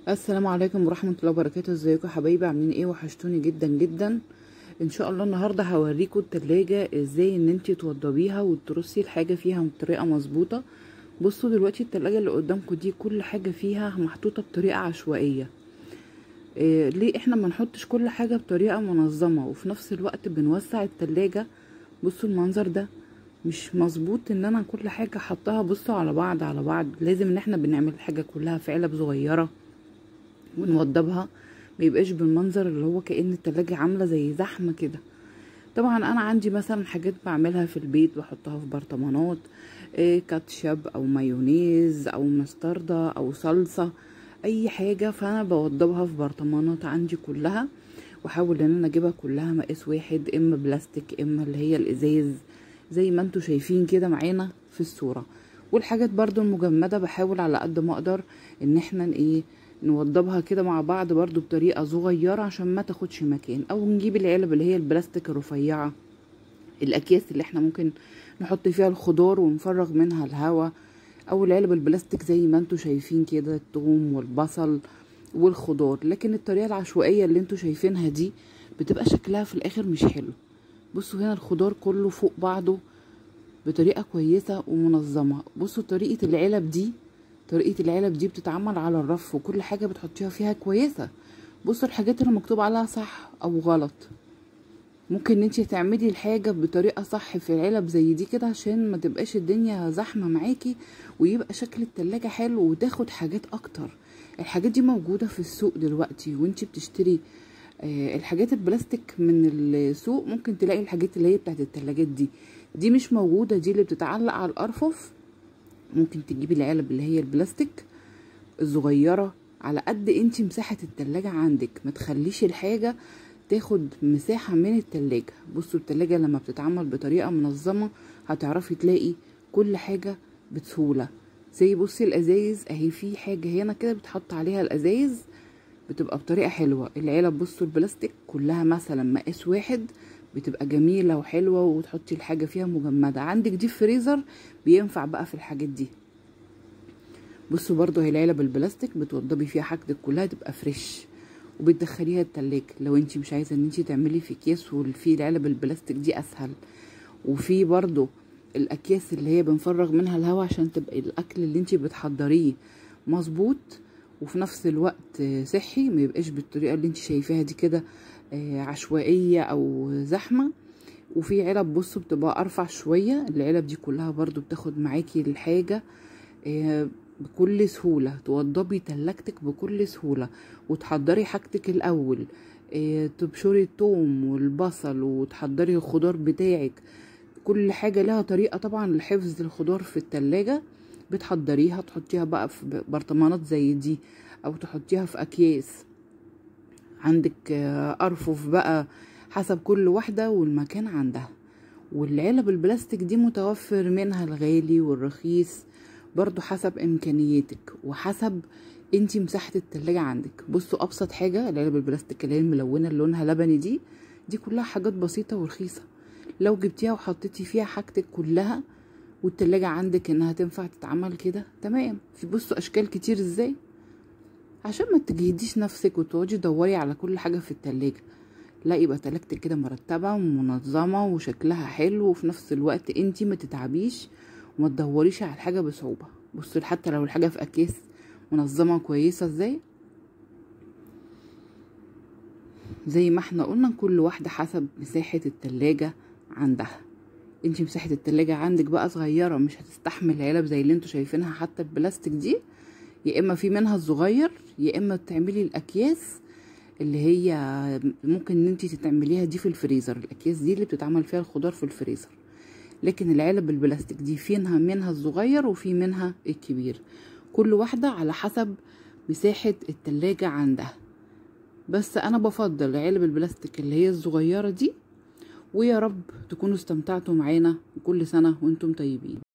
السلام عليكم ورحمة الله وبركاته ازيكم يا حبايبي عاملين ايه وحشتوني جدا جدا ان شاء الله النهاردة هوريكم التلاجة ازاي ان انتي توضبيها وترصي الحاجة فيها بطريقة مظبوطة بصوا دلوقتي التلاجة اللي قدامكم دي كل حاجة فيها محطوطة بطريقة عشوائية إيه ليه احنا ما نحطش كل حاجة بطريقة منظمة وفي نفس الوقت بنوسع التلاجة بصوا المنظر ده مش مظبوط ان انا كل حاجة حطها بصوا على بعض على بعض لازم ان احنا بنعمل الحاجة كلها في علب صغيرة ونوضبها ما يبقاش بالمنظر اللي هو كأن التلاجة عاملة زي زحمة كده طبعا انا عندي مثلا حاجات بعملها في البيت بحطها في برطمانات إيه كاتشب او مايونيز او مستردة او صلصة اي حاجة فانا بوضبها في برطمانات عندي كلها واحاول ان انا اجيبها كلها مقاس واحد اما بلاستيك اما اللي هي الازاز زي ما انتوا شايفين كده معانا في الصورة والحاجات برضو المجمدة بحاول على قد ما اقدر ان احنا ايه نوضبها كده مع بعض برضو بطريقة صغيرة عشان ما تاخدش مكان او نجيب العلب اللي هي البلاستيك الرفيعة الاكياس اللي احنا ممكن نحط فيها الخضار ونفرغ منها الهواء او العلب البلاستيك زي ما انتوا شايفين كده الثوم والبصل والخضار لكن الطريقة العشوائية اللي انتوا شايفينها دي بتبقى شكلها في الاخر مش حلو بصوا هنا الخضار كله فوق بعضه بطريقة كويسة ومنظمة بصوا طريقة العلب دي طريقة العلب دي بتتعمل على الرف وكل حاجة بتحطيها فيها كويسة بصوا الحاجات اللي مكتوب عليها صح او غلط ممكن انتي تعملي الحاجة بطريقة صح في العلب زي دي كده عشان ما تبقاش الدنيا زحمة معاكي ويبقى شكل التلاجة حلو وتاخد حاجات اكتر الحاجات دي موجودة في السوق دلوقتي وانتي بتشتري آه الحاجات البلاستيك من السوق ممكن تلاقي الحاجات اللي هي بتاعت التلاجات دي دي مش موجودة دي اللي بتتعلق على الارفف ممكن تجيبي العلب اللي هي البلاستيك الصغيرة على قد انتي مساحة التلاجة عندك ما تخليش الحاجة تاخد مساحة من التلاجة بصوا التلاجة لما بتتعمل بطريقة منظمة هتعرفي تلاقي كل حاجة بسهولة زي بصي الازايز اهي في حاجة هنا كده بتحط عليها الازايز بتبقى بطريقة حلوة العلب بصوا البلاستيك كلها مثلا مقاس واحد بتبقى جميلة وحلوة وتحطي الحاجة فيها مجمدة عندك دي فريزر بينفع بقى في الحاجات دي بصوا برضو هي العلب البلاستيك بتوضبي فيها حاجتك كلها تبقى فريش وبتدخليها التلاجة لو انتي مش عايزة ان انتي تعملي في اكياس وفي العلب البلاستيك دي اسهل وفي برضو الاكياس اللي هي بنفرغ منها الهواء عشان تبقى الاكل اللي انتي بتحضريه مظبوط وفي نفس الوقت صحي ما يبقاش بالطريقه اللي انتي شايفاها دي كده عشوائيه او زحمه وفي علب بصوا بتبقى ارفع شويه العلب دي كلها برضو بتاخد معاكي الحاجه بكل سهولة توضبي تلاجتك بكل سهولة وتحضري حاجتك الأول تبشري الثوم والبصل وتحضري الخضار بتاعك كل حاجة لها طريقة طبعا لحفظ الخضار في التلاجة بتحضريها تحطيها بقى في برطمانات زي دي او تحطيها في اكياس عندك ارفف بقى حسب كل واحدة والمكان عندها والعلب البلاستيك دي متوفر منها الغالي والرخيص برضو حسب امكانياتك وحسب انتي مساحة التلاجة عندك بصوا ابسط حاجة العلب البلاستيك اللي هي الملونة اللي لونها لبني دي دي كلها حاجات بسيطة ورخيصة لو جبتيها وحطيتي فيها حاجتك كلها والتلاجة عندك انها تنفع تتعمل كده تمام في بصوا اشكال كتير ازاي عشان ما تجهديش نفسك وتقعدي تدوري على كل حاجة في التلاجة لا يبقى تلاجتك كده مرتبة ومنظمة وشكلها حلو وفي نفس الوقت انتي ما تتعبيش وما تدوريش على الحاجة بصعوبة بصوا حتى لو الحاجة في اكياس منظمة كويسة ازاي زي ما احنا قلنا كل واحدة حسب مساحة التلاجة عندها انتي مساحة التلاجة عندك بقى صغيرة مش هتستحمل العلب زي اللي انتوا شايفينها حتى البلاستيك دي يا اما في منها الصغير يا اما تعملي الاكياس اللي هي ممكن ان انتي تتعمليها دي في الفريزر الاكياس دي اللي بتتعمل فيها الخضار في الفريزر لكن العلب البلاستيك دي فيها منها الصغير وفي منها الكبير كل واحدة على حسب مساحة التلاجة عندها بس انا بفضل علب البلاستيك اللي هي الصغيرة دي ويا رب تكونوا استمتعتوا معانا كل سنة وانتم طيبين